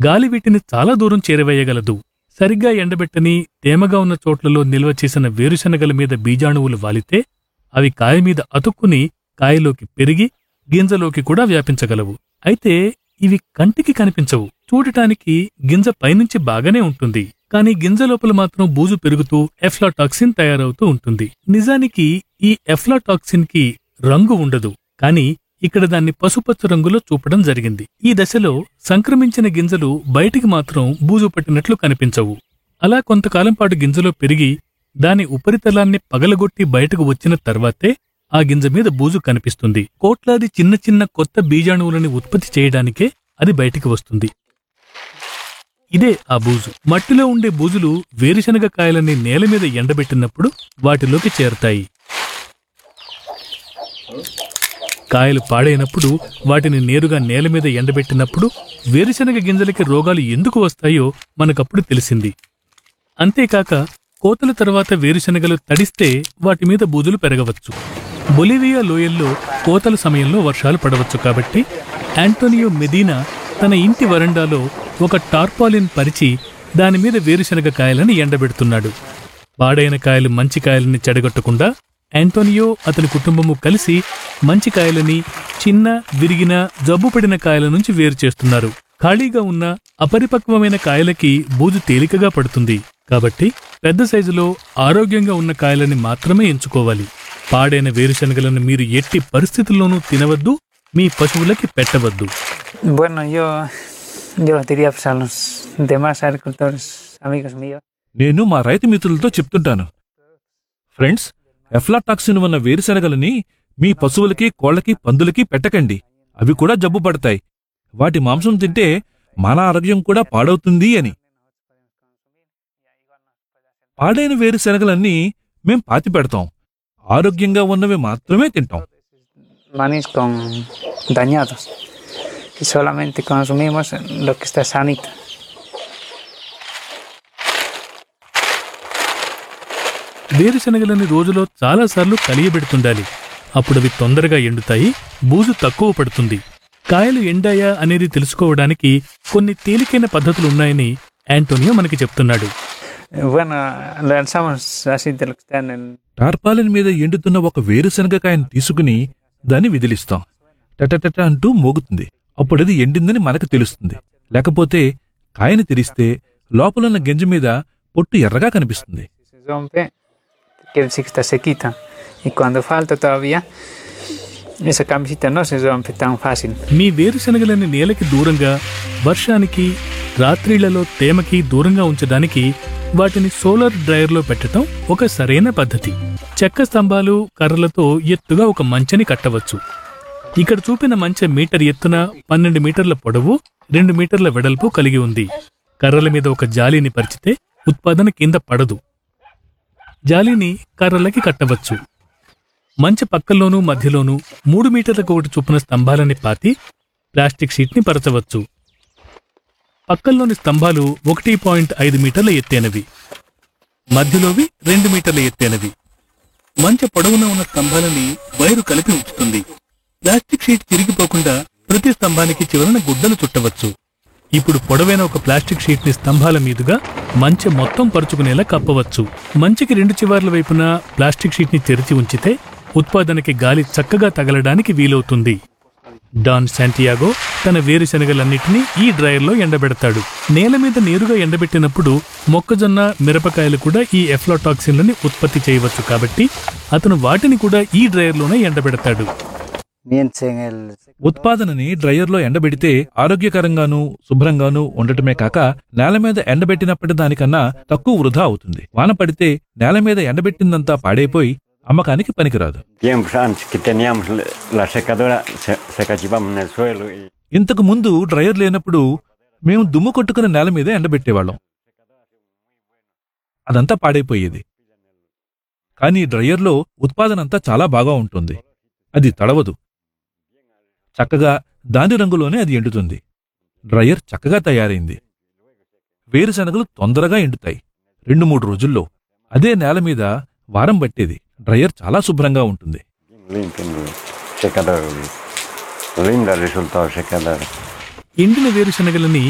గాలి వీటిని చాలా దూరం చేరవేయగలదు సరిగ్గా ఎండబెట్టని తేమగా ఉన్న చోట్లలో నిల్వ చేసిన వేరుశనగల మీద బీజాణువులు వాలితే అవి కాయ మీద అతుక్కుని కాయలోకి పెరిగి గింజలోకి కూడా వ్యాపించగలవు అయితే ఇవి కంటికి కనిపించవు చూడటానికి గింజ పైనుంచి బాగానే ఉంటుంది కానీ గింజ లోపల మాత్రం బూజు పెరుగుతూ ఎఫ్లాటాక్సిన్ తయారవుతూ ఉంటుంది నిజానికి ఈ ఎఫ్లాటాక్సిన్ కి రంగు ఉండదు కానీ ఇక్కడ దాన్ని పసుపచ్చ రంగులో చూపడం జరిగింది ఈ దశలో సంక్రమించిన గింజలు బయటికి మాత్రం బూజు పట్టినట్లు కనిపించవు అలా కొంతకాలం పాటు గింజలో పెరిగి దాని ఉపరితలాన్ని పగలగొట్టి బయటకు వచ్చిన తర్వాతే ఆ గింజ మీద బూజు కనిపిస్తుంది కోట్లాది చిన్న చిన్న కొత్త బీజాణువులని ఉత్పత్తి చేయడానికే అది బయటికి వస్తుంది ఇదే ఆ బూజు మట్టిలో ఉండే బూజులు వేరుశనగ కాయలని నేల మీద ఎండబెట్టినప్పుడు వాటిలోకి చేరతాయి కాయలు పాడైనప్పుడు వాటిని నేరుగా నేల మీద ఎండబెట్టినప్పుడు వేరుశనగ గింజలకి రోగాలు ఎందుకు వస్తాయో మనకప్పుడు తెలిసింది అంతేకాక కోతల తర్వాత వేరుశనగలు తడిస్తే వాటి మీద బూజులు పెరగవచ్చు బొలివియా లోయల్లో కోతల సమయంలో వర్షాలు పడవచ్చు కాబట్టి యాంటోనియో మెదీనా తన ఇంటి వరండాలో ఒక టార్పాలిన్ పరిచి దాని మీద వేరుశనగ కాయలను ఎండబెడుతున్నాడు పాడైన కాయలు మంచి కాయలని చెడగొట్టకుండా యాంటోనియో అతని కుటుంబము కలిసి మంచి కాయలని చిన్న విరిగిన జబ్బుపడిన కాయల నుంచి వేరు చేస్తున్నారు ఖాళీగా ఉన్న అపరిపక్వమైన కాయలకి బూజు తేలికగా పడుతుంది కాబట్టి పెద్ద సైజులో ఆరోగ్యంగా ఉన్న కాయలని మాత్రమే ఎంచుకోవాలి పాడైన వేరుశనగలను మీరు ఎట్టి పరిస్థితుల్లోనూ తినవద్దు మీ పశువులకి పెట్టవద్దు Bueno, yo, yo les diría pues, a los demás agricultores, amigos míos, నేను మా రైతు మిత్రులతో చెప్తుంటాను ఫ్రెండ్స్ ఎఫ్లాటాక్సిన్ ఉన్న వేరుశనగలని మీ పశువులకి కోళ్ళకి పందులకి పెట్టకండి అవి కూడా జబ్బు పడతాయి వాటి మాంసం తింటే మన ఆరోగ్యం కూడా పాడవుతుంది అని పాడైన వేరుశనగలన్నీ మేం పాతి పెడతాం ఆరోగ్యంగా ఉన్నవి మాత్రమే తింటాం manis con dañados y solamente consumimos lo que está sanito. వేరుశనగలని రోజులో చాలాసార్లు కలియబెడుతుండాలి అప్పుడవి తొందరగా ఎండుతాయి బూజు తక్కువ పడుతుంది కాయలు ఎండాయా అనేది తెలుసుకోవడానికి కొన్ని తేలికైన పద్ధతులున్నాయని యాంటోనియో మనకి చెప్తున్నాడు Eh, Bueno, lanzamos así de lo que está en el... tarpaulin మీద ఎండుతున్న ఒక వేరుశనగకాయను తీసుకుని దాన్ని విదిలిస్తాం టటటట అంటూ మోగుతుంది అప్పుడది ఎండిందని మనకు తెలుస్తుంది లేకపోతే కాయని తెరిస్తే లోపలున్న గింజ మీద పొట్టు ఎర్రగా కనిపిస్తుంది Si se rompe, quiere decir que está sequita. Y cuando falta todavía, esa camisita no se rompe tan fácil. మీ వేరుశనగలని నేలకి దూరంగా వర్షానికి రాత్రిళ్లలో తేమకి దూరంగా ఉంచడానికి వాటిని సోలార్ డ్రైయర్లో పెట్టడం ఒక సరైన పద్ధతి చెక్క స్తంభాలు కర్రలతో ఎత్తుగా ఒక మంచెని కట్టవచ్చు ఇక్కడ చూపిన మంచె మీటర్ ఎత్తున పన్నెండు మీటర్ల పొడవు రెండు మీటర్ల వెడల్పు కలిగి ఉంది కర్రల మీద ఒక జాలీని పరిచితే ఉత్పాదన కింద పడదు జాలీని కర్రలకి కట్టవచ్చు మంచి పక్కల్లోనూ మధ్యలోనూ మూడు మీటర్లకు ఒకటి చొప్పున స్తంభాలని పాతి ప్లాస్టిక్ షీట్ని పరచవచ్చు పక్కల్లోని స్తంభాలు ఒకటి పాయింట్ ఐదు మీటర్ల ఎత్తైనవి మధ్యలోవి రెండు మీటర్ల ఎత్తైనవి మంచి పొడవున ఉన్న స్తంభాలని వైరు కలిపి ఉంచుతుంది ప్లాస్టిక్ షీట్ తిరిగిపోకుండా ప్రతి స్తంభానికి చివరన గుడ్డలు చుట్టవచ్చు ఇప్పుడు పొడవైన ఒక ప్లాస్టిక్ షీట్ ని స్తంభాల మీదుగా మంచె మొత్తం పరుచుకునేలా కప్పవచ్చు మంచికి రెండు చివర్ల వైపున ప్లాస్టిక్ షీట్ ని తెరిచి ఉంచితే ఉత్పాదనకి గాలి చక్కగా తగలడానికి వీలవుతుంది డాన్ శాంటియాగో తన వేరుశనగలన్నిటినీ ఈ డ్రైయర్లో ఎండబెడతాడు నేల మీద నేరుగా ఎండబెట్టినప్పుడు మొక్కజొన్న మిరపకాయలు కూడా ఈ ఎఫ్లోటాక్సిన్లని ఉత్పత్తి చేయవచ్చు కాబట్టి అతను వాటిని కూడా ఈ డ్రైయర్లోనే ఎండబెడతాడు Mientras en el... ఉత్పాదనని డ్రయర్లో ఎండబెడితే ఆరోగ్యకరంగానూ శుభ్రంగానూ ఉండటమే కాక నేల మీద ఎండబెట్టినప్పటి దానికన్నా తక్కువ వృధా అవుతుంది వాన పడితే నేల మీద ఎండబెట్టిందంతా పాడైపోయి అమ్మకానికి పనికిరాదు Tiempos antes que teníamos la- la secadora, se, se cachivamos en el suelo y ఇంతకు ముందు డ్రయర్ లేనప్పుడు మేము దుమ్ము కొట్టుకున్న నేల మీద ఎండబెట్టేవాళ్ళం అదంతా పాడైపోయేది కానీ డ్రయర్లో ఉత్పాదనంతా చాలా బాగా ఉంటుంది అది తడవదు చక్కగా దాని రంగులోనే అది ఎండుతుంది డ్రయర్ చక్కగా తయారైంది వేరుశనగలు తొందరగా ఎండుతాయి రెండు మూడు రోజుల్లో అదే నేల మీద వారం పట్టేది డ్రయర్ చాలా శుభ్రంగా ఉంటుంది limpio el secador. Lindo el resultado del secador. ఎండిన వేరుశనగలని